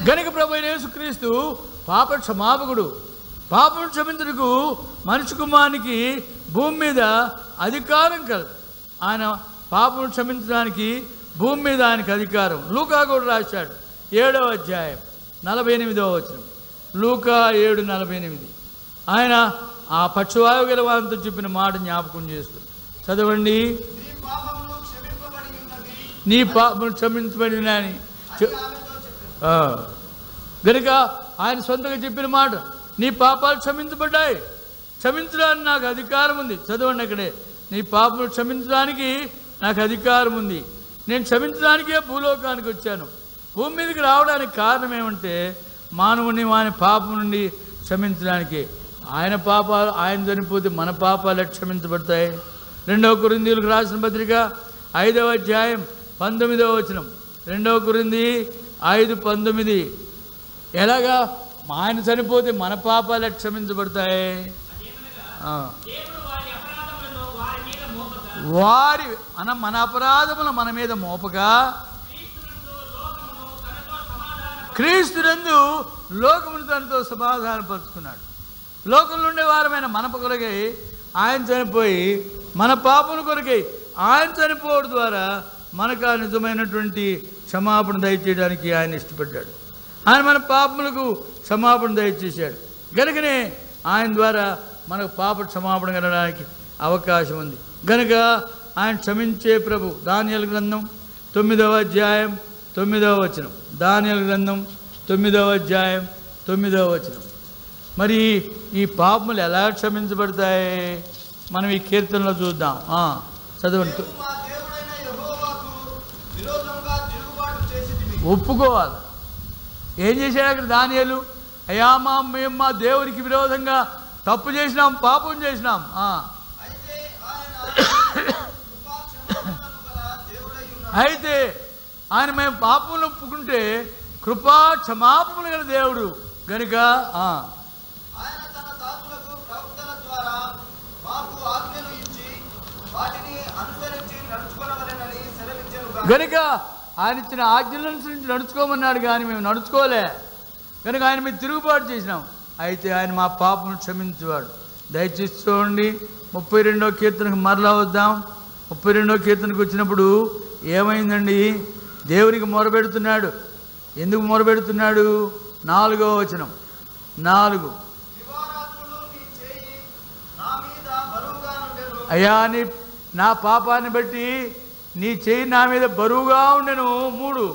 గనుక ప్రభు అయిన యేసుక్రీస్తు పాప క్షమాపకుడు పాపం క్షమించుటకు మనిషి కుమారునికి భూమి మీద అధికారం కలదు ఆయన పాపం క్షమించడానికి భూమి మీద ఆయనకు అధికారం లూకా కూడా రాశాడు ఏడవ అధ్యాయం నలభై ఎనిమిదవ వచనం లూకా ఏడు నలభై ఎనిమిది ఆయన ఆ పక్షవాయు గల వారితో చెప్పిన మాట జ్ఞాపకం చేస్తూ చదవండి నీ పాపములు క్షమింపబడి ఉన్నవి నీ పాపం క్షమించబడిన అని చె- అని ఆమెతో చెప్పాను ఆ. గనుక ఆయన సొంతంగా చెప్పిన మాట నీ పాపాలు క్షమించబడ్డాయి క్షమించడానికి నాకు అధికారం ఉంది చదవండి అక్కడే నీ పాపలు క్షమించడానికి నాకు అధికారం ఉంది నేను క్షమించడానికే భూలోకానికి వచ్చాను భూమి మీదకి రావడానికి కారణం ఏమంటే మానవుని వాని పాపం నుండి క్షమించడానికి ఆయన పాపాలు ఆయన చనిపోతే మన పాపాలు ఎట్లా క్షమించబడతాయి రెండవ కురిందీలకు రాసిన పత్రిక ఐదవ అధ్యాయం పంతొమ్మిదవ వచనం రెండవ కురింది ఐదు పంతొమ్మిది ఎలాగా ఆయన చనిపోతే మన పాపాలు ఎట్లా క్షమించబడతాయి ఆ. వారి మన మన అపరాధములు మన మీద మోపగా క్రీస్తునందు లోకమును తనతో సమాధానపరుచుకున్నాడు లోకంలో ఉండే వారమైన మన కొరకై ఆయన చనిపోయి మన పాపల కొరకై ఆయన చనిపోవడం ద్వారా మనకు ఆ నిజమైనటువంటి క్షమాపణ దయచేయడానికి ఆయన ఇష్టపడ్డాడు ఆయన మన పాపములకు క్షమాపణ దయచేశాడు గనుకనే ఆయన ద్వారా మనకు పాప క్షమాపణ కలగడానికి అవకాశం ఉంది గనుక ఆయన క్షమించే ప్రభు దానియల గ్రంథం తొమ్మిదవ అధ్యాయం తొమ్మిదవ వచనం దానియల గ్రంథం తొమ్మిదవ అధ్యాయం తొమ్మిదవ వచనం మరి ఈ పాపములు ఎలా క్షమించబడతాయి మనం ఈ కీర్తనలో చూద్దాం ఆ, చదవండి మేము మా దేవుడైన యెహోవాకు విరోధంగా తిరుగుబాటు చేసితిమి ఒప్పుకోవాలి ఏం చేశాడు అక్కడ దానియాలు అయ్యా మా మేము మా దేవునికి విరోధంగా తప్పు చేసినాం పాపం చేసినాం ఆ. అయితే ఆయన కృపా క్షమాపణలు గల దేవుడై ఉన్నాడు అయితే ఆయన మేము పాపములు ఒప్పుకుంటే కృపా క్షమాపములు గల దేవుడు గనుక ఆ, ఆయన తన దాసులకు ప్రవక్తల ద్వారా మాకు ఆజ్ఞలు ఇచ్చి వాటిని అనుసరించి నడుచుకొనవలెనని సెలవించెను గనుక ఆయన ఇచ్చిన ఆజ్ఞలను అనుసరించి నడుచుకోమన్నాడు కానీ మేము నడుచుకోలే కనుక ఆయన మీద తిరుగుబాటు చేసినాం అయితే ఆయన మా పాపను క్షమించేవాడు దయచేసి చూడండి ముప్పై రెండో కీర్తనకు మరలా వద్దాం ముప్పై రెండో కీర్తనకు వచ్చినప్పుడు ఏమైందండి దేవునికి మొరపెడుతున్నాడు ఎందుకు మొరపెడుతున్నాడు నాలుగో వచనం నాలుగు దివారాత్రులు నీ చేయి నా మీద బరువుగా నుండెను అయ్యా నీ నా పాపాన్ని బట్టి నీ చేయి నా మీద బరువుగా ఉండెను మూడు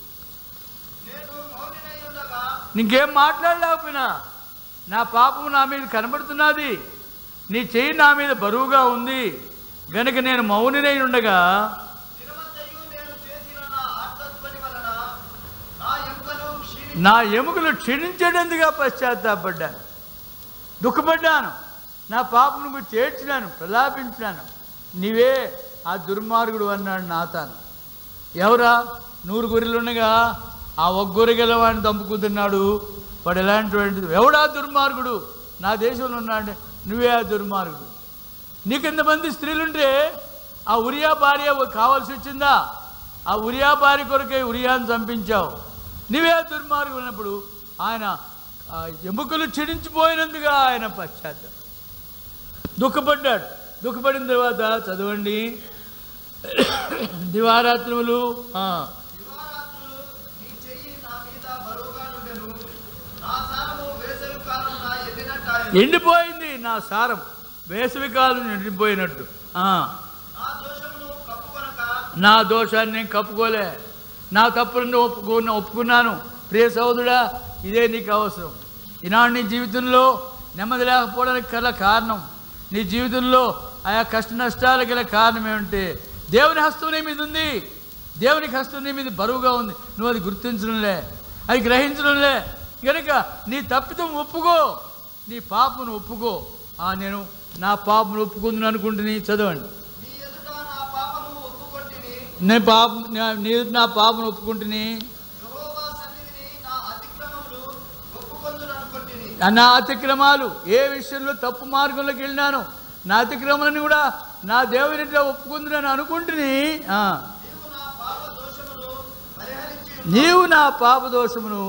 నేను మౌనినై ఉండగా నీకేం మాట్లాడలేకపోయినా నా పాపం నా మీద కనబడుతున్నది నీ చెయ్యి నా మీద బరువుగా ఉంది గనుక నేను మౌనినై ఉండగా దినమంతయు నేను చేసిన నా ఆర్తధ్వని వలన నా ఎముకలు క్షీణి నా ఎముకలు క్షీణించేటందుగా పశ్చాత్తాపడ్డాను దుఃఖపడ్డాను నా పాపను గురించి చేర్చినాను ప్రలాపించినాను నీవే ఆ దుర్మార్గుడు అన్నాడు నాతాను ఎవరా నూరు గొర్రెలు ఉండగా ఆ ఒక్క గొర్రె గెలవాడిని దంపుకుంటున్నాడు వాడు ఎలాంటివాడు ఎవడా దుర్మార్గుడు నా దేశంలో ఉన్నాడు నువ్వే ఆ దుర్మార్గుడు నీకు ఎంతమంది స్త్రీలుంటే ఆ ఉరియా భార్య కావాల్సి వచ్చిందా ఆ ఉరియా భార్య కొరకే ఉరియాను చంపించావు నువ్వే దుర్మార్గం ఉన్నప్పుడు ఆయన ఆ ఎముకలు చెడించిపోయినందుగా ఆయన పశ్చాత్త దుఃఖపడ్డాడు దుఃఖపడిన తర్వాత చదవండి దివారాత్రములు ఆ, దివారాత్రులు నీ చెయ్యి నా మీద బరువుగా నుండెను నా సారము వేసవి కాలం నా ఎదినట్టాయను ఎండిపోయింది నా సారం వేసవికాలం ఎండిపోయినట్టు ఆ, నా దోషమును కప్పుకొనక నా దోషాన్ని నేను కప్పుకోలే నా తప్పులను ఒప్పుకున్న ఒప్పుకున్నాను ప్రియ సోదరుడా ఇదే నీకు అవసరం ఈనాడు నీ జీవితంలో నెమ్మది లేకపోవడానికి గల కారణం నీ జీవితంలో ఆయా కష్ట నష్టాలకు గల కారణం ఏమంటే దేవుని హస్తం నీ మీద ఉంది దేవునికి హస్తం నీ మీద బరువుగా ఉంది నువ్వు అది గుర్తించడంలే అది గ్రహించడంలే కనుక నీ తప్పిదం ఒప్పుకో నీ పాపను ఒప్పుకో ఆ నేను నా పాపను ఒప్పుకుందని అనుకుంటుని చదవండి నీ ఎదుట నా పాపము ఒప్పుకొంటిని నేను పాప నా- నేను నా పాపను ఒప్పుకుంటుని యెహోవా సన్నిధిని నా అతిక్రమములు ఒప్పుకొందును అనుకొంటిని నా అతిక్రమాలు ఏ విషయంలో తప్పు మార్గంలోకి వెళ్ళినాను నా అతిక్రమాలను కూడా నా దేవుని ఒప్పుకుందని అనుకుంటుని ఆ, నీవు నా పాప దోషమును పరిహరించి నీవు నా పాప దోషమును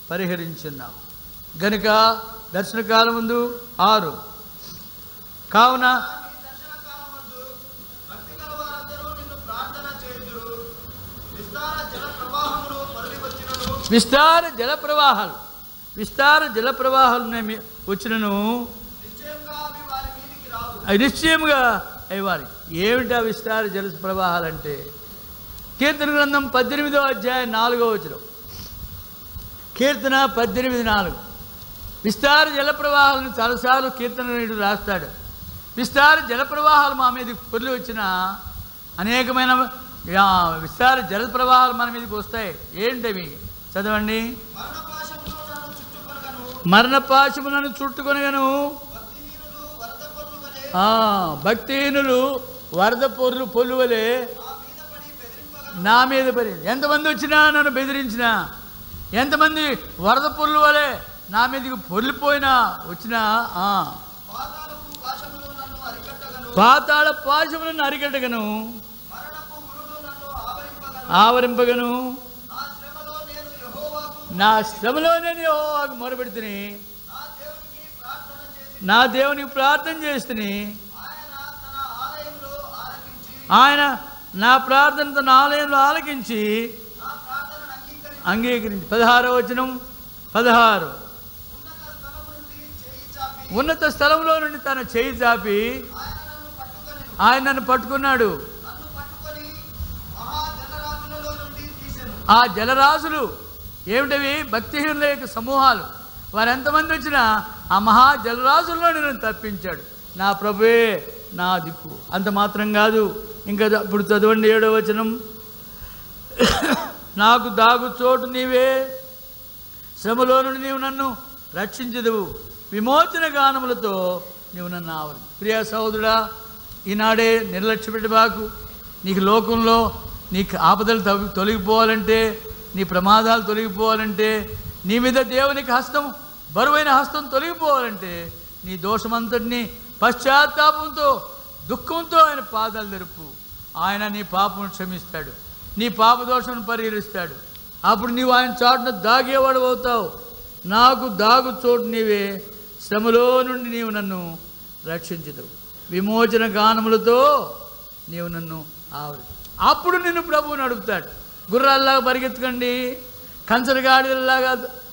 పరిహరించున్నావు గనుక దర్శనకాలం ముందు ఆరు కావున నీ దర్శన కాలమందు భక్తి గల వారందరూ నిన్ను ప్రార్థన చేయుదురు విస్తార జల ప్రవాహములు పొరలి వచ్చినను విస్తార జల ప్రవాహాలు విస్తార జల ప్రవాహాలు ఉన్నాయి మీ- వచ్చినను నిశ్చయంగా అవి వారి మీదికి రావు అవి నిశ్చయముగా అయ్యాలి ఏమిటా విస్తార జల ప్రవాహాలంటే కీర్తన గ్రంథం పద్దెనిమిదో అధ్యాయం నాలుగో వచనం కీర్తన పద్దెనిమిది నాలుగు విస్తార జల ప్రవాహాలను చాలాసార్లు కీర్తనీయుడు రాస్తాడు విస్తార జల ప్రవాహాలు మా మీదకి పొర్లి వచ్చిన అనేకమైన ఆ, విస్తార జల ప్రవాహాలు మన మీదకి వస్తాయి ఏంటవి చదవండి మరణపాశములు నన్ను చుట్టుకొనగను మరణపాశములను చుట్టుకొనగను భక్తిహీనులు వరద పొర్లు వలె ఆ, భక్తిహీనులు వరద పొర్లు పొల్లువలే నా మీద పడి బెదిరింపగను నా మీద పడి ఎంతమంది వచ్చినా నన్ను బెదిరించినా ఎంతమంది వరద పొర్లు వలె నా మీదకి పొర్లిపోయినా వచ్చినా ఆ, పాతాళపు పాశములు నన్ను అరికట్టగను పాతాళ పాశములను అరికట్టగను మరణపు ఉరులు నన్ను ఆవరింపగను ఆవరింపగను నా శ్రమలో నేను యెహోవాకు నా శ్రమలో నేను యెహోవాకు మొరపెడుతుని నా దేవునికి ప్రార్థన చేసి నా దేవునికి ప్రార్థన చేస్తుని ఆయన తన ఆలయంలో ఆలకించి ఆయన నా ప్రార్థన తన ఆలయంలో ఆలకించి నా ప్రార్థనను అంగీకరించి అంగీకరించి పదహారో వచనం పదహారు ఉన్నత స్థలం నుండి చేయి చాపి ఉన్నత స్థలంలో నుండి తన చేయి చాపి ఆయన నన్ను పట్టుకొని ఆయన నన్ను పట్టుకున్నాడు నన్ను పట్టుకొని మహా జలరాశులలో నుండి తీసెను ఆ జలరాశులు ఏమిటవి భక్తిహీనుల యొక్క సమూహాలు వారు ఎంతమంది వచ్చినా ఆ మహా జలరాశుల్లో నన్ను తప్పించాడు నా ప్రభువే నా దిక్కు అంత మాత్రం కాదు ఇంకా ఇప్పుడు చదవండి ఏడో వచనం నాకు దాగు చోటు నీవే శ్రమలో నుండి నీవు నన్ను రక్షించదువు విమోచన గానములతో నీవు నన్ను ఆవరి ప్రియా సహోదరుడా ఈనాడే నిర్లక్ష్య పెట్టబాకు నీకు లోకంలో నీకు ఆపదలు తొలగి తొలగిపోవాలంటే నీ ప్రమాదాలు తొలగిపోవాలంటే నీ మీద దేవునికి హస్తం బరువైన హస్తం తొలగిపోవాలంటే నీ దోషమంతటిని పశ్చాత్తాపంతో దుఃఖంతో ఆయన పాదాలు తెరుపు ఆయన నీ పాపను క్షమిస్తాడు నీ పాప దోషను పరిహరిస్తాడు అప్పుడు నీవు ఆయన చాటున దాగేవాడు అవుతావు నాకు దాగు చోటు నీవే శ్రమలో నుండి నీవు నన్ను రక్షించదు విమోచన గానములతో నీవు నన్ను ఆవరి అప్పుడు నిన్ను ప్రభువు నడుపుతాడు గుర్రాల్లాగా పరిగెత్తకండి కంచరగాడిలాగా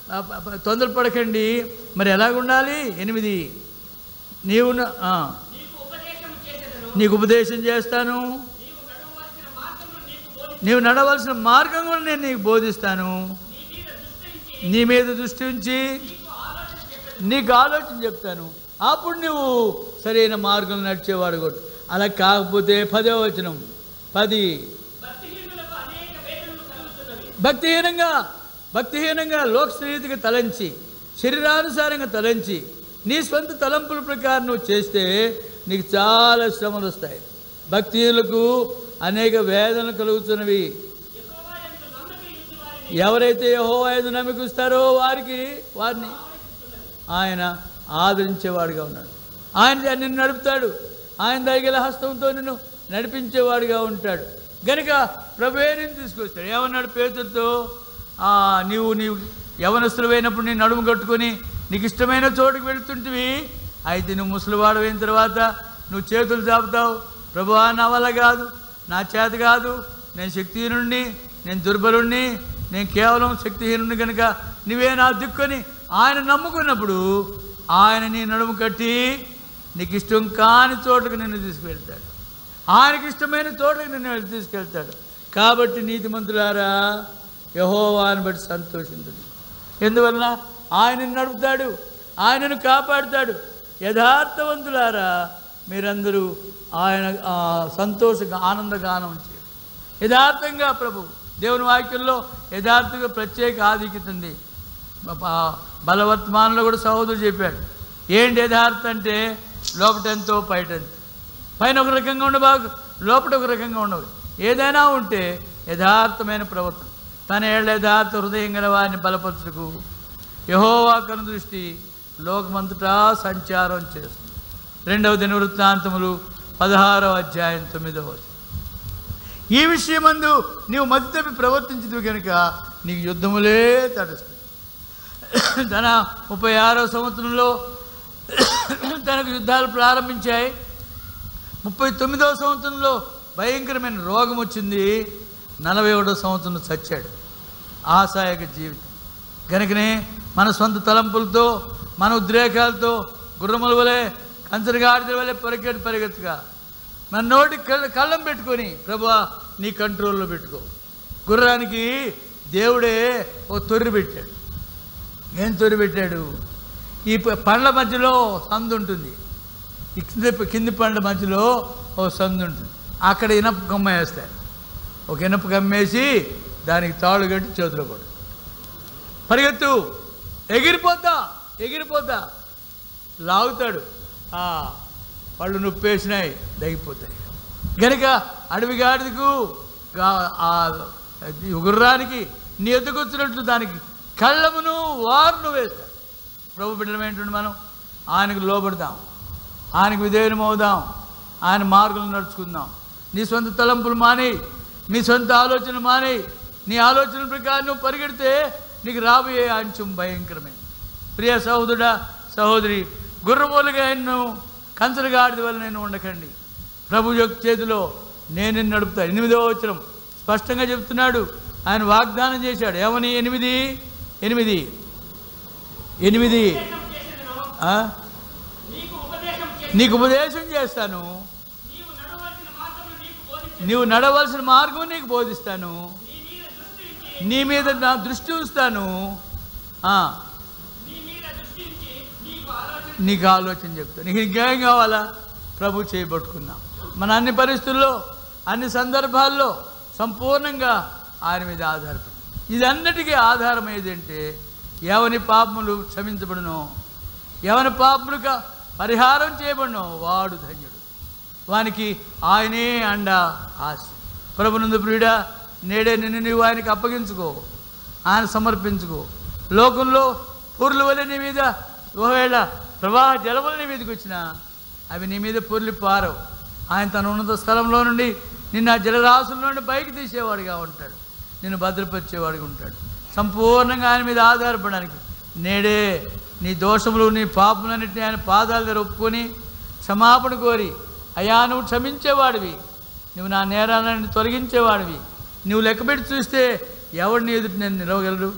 తొందరపడకండి మరి ఎలాగుండాలి ఎనిమిది నీవు న- ఆ, నీకు ఉపదేశము చేసేదను నీకు ఉపదేశం చేస్తాను నీవు నడవలసిన మార్గమును నీకు బోధి నీవు నడవలసిన మార్గం కూడా నేను నీకు బోధిస్తాను నీ మీద దృష్టించి నీ మీద దృష్టి ఉంచి నీకు ఆలోచన చెప్పేది నీకు ఆలోచన చెప్తాను అప్పుడు నువ్వు సరైన మార్గం నడిచేవాడు కూడా అలా కాకపోతే పదో వచనం పది భక్తిహీనులకు అనేక వేదనలు కలుగుతున్నవి భక్తిహీనంగా భక్తిహీనంగా లోకశ్రీతిగా తలంచి శరీరానుసారంగా తలంచి నీ స్వంత తలంపుల ప్రకారం నువ్వు చేస్తే నీకు చాలా శ్రమలు వస్తాయి భక్తిహీనులకు అనేక వేదనలు కలుగుతున్నవి యెహోవాయందు నమ్మకం ఉంచి వారిని ఎవరైతే యహో ఐదు నమ్మికిస్తారో వారికి వారిని ఆయన ఆదరించేవాడుగా ఉన్నాడు ఆయన నిన్ను నడుపుతాడు ఆయన దగ్గర హస్తంతో నిన్ను నడిపించేవాడుగా ఉంటాడు గనుక ప్రభువే నేను తీసుకొస్తాడు ఏమన్నాడు పేతుడితో "ఆ, నీవు నీవు యవనస్తులమైనప్పుడు నీ నడుము కట్టుకొని నీకు ఇష్టమైన చోటుకు వెళుతుంటివి అయితే నువ్వు ముసలివాడు అయిన తర్వాత నువ్వు చేతులు చాపుతావు ప్రభువా నా వల్ల కాదు నా చేత కాదు నేను శక్తిహీనుడిని నేను దుర్బలుణ్ణి నేను కేవలం శక్తిహీనుడిని కనుక నువ్వే నా దిక్కుని ఆయన నమ్ముకున్నప్పుడు ఆయన నీ నడుము కట్టి నీకు ఇష్టం కాని చోటుకు నిన్ను తీసుకువెళ్తాడు ఆయనకి ఇష్టమైన చోటుకు నిన్ను వెళ్ళి తీసుకెళ్తాడు కాబట్టి నీతిమంతులారా యహోవాని బట్టి సంతోషించండి ఎందువలన ఆయనను నడుపుతాడు ఆయనను కాపాడుతాడు యథార్థవంతులారా మీరందరూ ఆయన ఆ, సంతోష ఆనందగానం చేయండి యథార్థంగా ప్రభు దేవుని వాక్యంలో యథార్థంగా ప్రత్యేక ఆధిక్యత ఉంది బ- బలవర్తమానంలో కూడా సహోదరుడు చెప్పాడు ఏంటి యథార్థం అంటే లోపటెంతో బయటెంతో పైన ఒక రకంగా ఉండబాకు లోపల ఒక రకంగా ఉండవు ఏదైనా ఉంటే యథార్థమైన ప్రవర్తన తన ఏళ్ళ యథార్థ హృదయం గల వారిని బలపరచుకు యహోవా కను దృష్టి లోకమంతటా సంచారం చేస్తుంది రెండవ దిన వృత్తాంతములు పదహారవ అధ్యాయం తొమ్మిదవ వచనం. ఈ విషయమందు నీవు మతి తప్పి ప్రవర్తించదు కనుక నీకు యుద్ధములే తడుస్తుంది తన ముప్పై ఆరో సంవత్సరంలో తనకు యుద్ధాలు ప్రారంభించాయి ముప్పై తొమ్మిదవ సంవత్సరంలో భయంకరమైన రోగం వచ్చింది నలభై ఒకటో సంవత్సరంలో చచ్చాడు ఆశాయక జీవితం కనుకనే మన సొంత తలంపులతో మన ఉద్రేకాలతో గుర్రముల వలె కంచరగాడిద వలె పరిగెట్టు పరిగెత్తుగా మన నోటి కళ్ళ కళ్ళం పెట్టుకొని ప్రభా నీ కంట్రోల్లో పెట్టుకో గుర్రానికి దేవుడే ఓ తొర్రి పెట్టాడు ఏం తొరి పెట్టాడు ఈ ప- పండ్ల మధ్యలో సందు ఉంటుంది ఈ కింద కింది పండ్ల మధ్యలో ఓ సందు ఉంటుంది అక్కడ ఇనప గమ్మ వేస్తారు ఒక ఇనప గమ్మేసి దానికి తాళ్ళు కట్టి చేతిలో పడు పరిగెత్తు ఎగిరిపోతా ఎగిరిపోతా లాగుతాడు ఆ పళ్ళు నొప్పేసినాయి దగిపోతాయి గనుక అడవి గాడిదకు గా- ఆ గుర్రానికి నీ ఎద్దుకు వచ్చినట్లు దానికి కళ్ళమును వారును వేస్తాడు ప్రభు బిడ్డలం ఏంటంటే మనం ఆయనకు లోబడదాం ఆయనకు విధేయం అవుదాం ఆయన మార్గంలో నడుచుకుందాం నీ సొంత తలంపులు మాని నీ సొంత ఆలోచనలు మాని నీ ఆలోచన ప్రకారం నువ్వు పరిగెడితే నీకు రాబోయే అంచం భయంకరమైన ప్రియ సహోదరుడా సహోదరి గుర్రమూలుగా ఎన్ను కంచరగాడిది వల్ల నేను ఉండకండి ప్రభు యొక్క చేతిలో నేను నిన్ను నడుపుతా ఎనిమిదవ వచనం స్పష్టంగా చెప్తున్నాడు ఆయన వాగ్దానం చేశాడు ఏమని ఎనిమిది ఎనిమిది ఎనిమిది ఉపదేశం చేసేదను ఆ? నీకు ఉపదేశం చేసి నీకు ఉపదేశం చేస్తాను నీవు నడవలసిన మార్గమును నీకు బోధించి నీవు నడవలసిన మార్గం నీకు బోధిస్తాను నీ మీద దృష్టి ఉంచి నీ మీద నా దృష్టి ఉంచుతాను ఆ, నీ మీద దృష్టి ఉంచి నీకు ఆలోచన నీకు ఆలోచన చెప్తాను నీకు ఇంకేం కావాలా ప్రభు చేయబట్టుకున్నాం మన అన్ని పరిస్థితుల్లో అన్ని సందర్భాల్లో సంపూర్ణంగా ఆయన మీద ఆధారపడి ఇదన్నిటికీ ఆధారం ఏదంటే ఎవని పాపములు క్షమించబడునో ఎవని పాపములుగా పరిహారం చేయబడునో వాడు ధన్యుడు వానికి ఆయనే అండ ఆశ ప్రభునందు ప్రియుడా నేడే నిన్ను నీవు ఆయనకి అప్పగించుకో ఆయన సమర్పించుకో లోకంలో పూర్ల వలె నీ మీద ఒకవేళ ప్రవాహ జలములు నీ మీదకి వచ్చినా అవి నీ మీద పొర్లి పారవు ఆయన తన ఉన్నత స్థలంలో నుండి నిన్ను ఆ జలరాశుల నుండి పైకి తీసేవాడిగా ఉంటాడు నిన్ను భద్రపరిచేవాడిగా ఉంటాడు సంపూర్ణంగా ఆయన మీద ఆధారపడడానికి నేడే నీ దోషములు నీ పాపములన్నింటినీ ఆయన పాదాల దగ్గర ఒప్పుకొని క్షమాపణ కోరి అయ్యా నువ్వు క్షమించేవాడివి నువ్వు నా నేరాలను తొలగించేవాడివి నువ్వు లెక్కపెట్టి చూస్తే ఎవరిని ఎదుటి నేను నిలవగలరు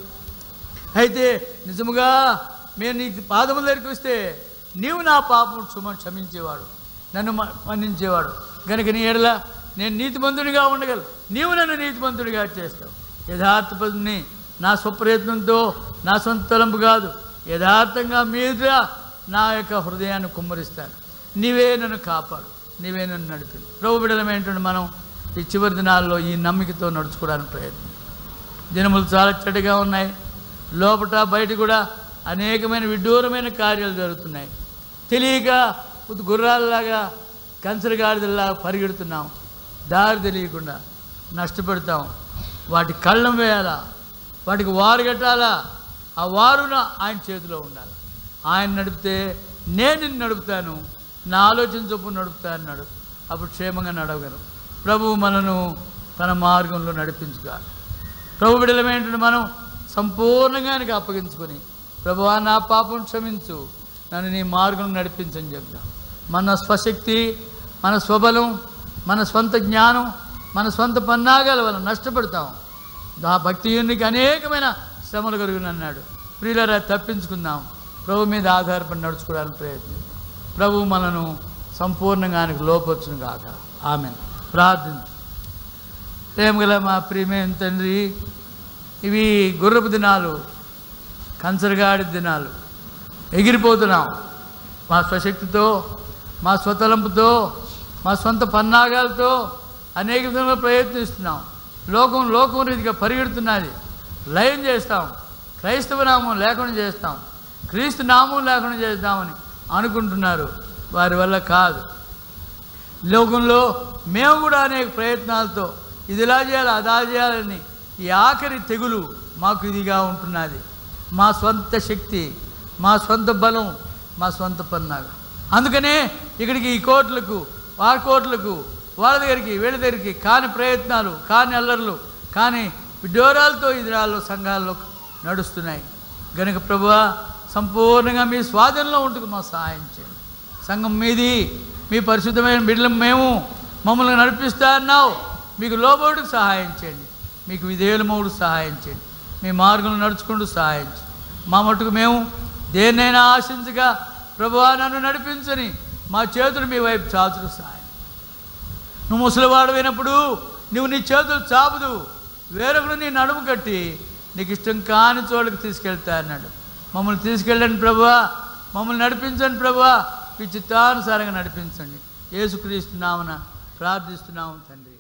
అయితే నిజముగా మేము నీ పాదముల దగ్గరికి వస్తే నీవు నా పాపం క్షమ క్షమించేవాడు నన్ను మ- మన్నించేవాడు కనుక నీ ఎడల నేను నీతిమంతుడిగా ఉండగలను నీవు నన్ను నీతిమంతుడిగా చేస్తావు యథార్థపదిని నా స్వప్రయత్నంతో నా సొంత తలంపు కాదు యథార్థంగా మీద నా యొక్క హృదయాన్ని కుమ్మరిస్తాను నీవే నన్ను కాపాడు నీవే నన్ను నడిపి ప్రభు బిడ్డలం ఏంటంటే మనం ఈ చివరి దినాల్లో ఈ నమ్మికతో నడుచుకోవడానికి ప్రయత్నం దినములు చాలా చెడ్డగా ఉన్నాయి లోపట బయట కూడా అనేకమైన విడ్డూరమైన కార్యాలు జరుగుతున్నాయి తెలియక ఉత్త గుర్రాలలాగా కంచరగాడిదలాగా పరిగెడుతున్నాం దారి తెలియకుండా నష్టపెడతాం వాటి కళ్ళం వేయాలా వాటికి వారు కట్టాలా ఆ వారున ఆయన చేతిలో ఉండాలి ఆయన నడిపితే నేను నిన్ను నడుపుతాను నా ఆలోచన చొప్పున నడుపుతా అన్నాడు అప్పుడు క్షేమంగా నడవగలం ప్రభువు మనను తన మార్గంలో నడిపించుకోవాలి ప్రభు బిడ్డలం ఏంటంటే మనం సంపూర్ణంగా ఆయనకి అప్పగించుకొని ప్రభువా నా పాపం క్షమించు నన్ను నీ మార్గం నడిపించని చెప్తాం మన స్వశక్తి మన స్వబలం మన స్వంత జ్ఞానం మన స్వంత పన్నాగాల వల్ల నష్టపడతాం ఆ భక్తియునికి అనేకమైన శ్రమలు కలుగునన్నాడు ప్రియులరా తప్పించుకుందాం ప్రభు మీద ఆధారపడి నడుచుకోవడానికి ప్రయత్నిద్దాం ప్రభు మనను సంపూర్ణంగా ఆయనకు లోపొచ్చును కాక ఆమె ప్రార్థించు ప్రేమగల మా ప్రియమైన తండ్రి ఇవి గుర్రపు దినాలు కంచరగాడి దినాలు ఎగిరిపోతున్నాం మా స్వశక్తితో మా స్వతలంపుతో మా సొంత పన్నాగాలతో అనేక విధంగా ప్రయత్నిస్తున్నాం లోకం లోకం రీతిగా పరిగెడుతున్నది లయం చేస్తాం క్రైస్తవ నామం లేకుండా చేస్తాం క్రీస్తు నామం లేకుండా చేస్తామని అనుకుంటున్నారు వారి వల్ల కాదు లోకంలో మేము కూడా అనేక ప్రయత్నాలతో ఇది ఇలా చేయాలి అదా చేయాలని ఈ ఆఖరి తెగులు మాకు ఇదిగా ఉంటున్నది మా స్వంత శక్తి మా స్వంత బలం మా స్వంత పన్నాగం అందుకనే ఇక్కడికి ఈ కోట్లకు ఆ కోట్లకు వాళ్ళ దగ్గరికి వీళ్ళ దగ్గరికి కాని ప్రయత్నాలు కాని అల్లర్లు కానీ విడ్డోరాలతో ఈ దినాల్లో సంఘాల్లో నడుస్తున్నాయి గనుక ప్రభువా సంపూర్ణంగా మీ స్వాధీనంలో ఉంటుకు మా సహాయం చేయండి సంఘం మీది మీ పరిశుద్ధమైన బిడ్డలం మేము మమ్మల్ని నడిపిస్తా అన్నావు మీకు లోబడుకు సహాయం చేయండి మీకు విధేయులమవుడు సహాయం చేయండి మీ మార్గంలో నడుచుకుంటూ సహాయం చేయండి మా మటుకు మేము దేన్నైనా ఆశించగా ప్రభువా నన్ను నడిపించని మా చేతులు మీ వైపు చాచుడు సహాయం నువ్వు ముసలివాడమైనప్పుడు నువ్వు నీ చేతులు చాపదు వేరొకడు నీ నడుము కట్టి నీకు ఇష్టం కాని చోటుకు తీసుకెళ్తా అన్నాడు మమ్మల్ని తీసుకెళ్ళండి ప్రభువా మమ్మల్ని నడిపించండి ప్రభువా మీ చిత్తానుసారంగా నడిపించండి యేసుక్రీస్తు నామన ప్రార్థిస్తున్నాము తండ్రి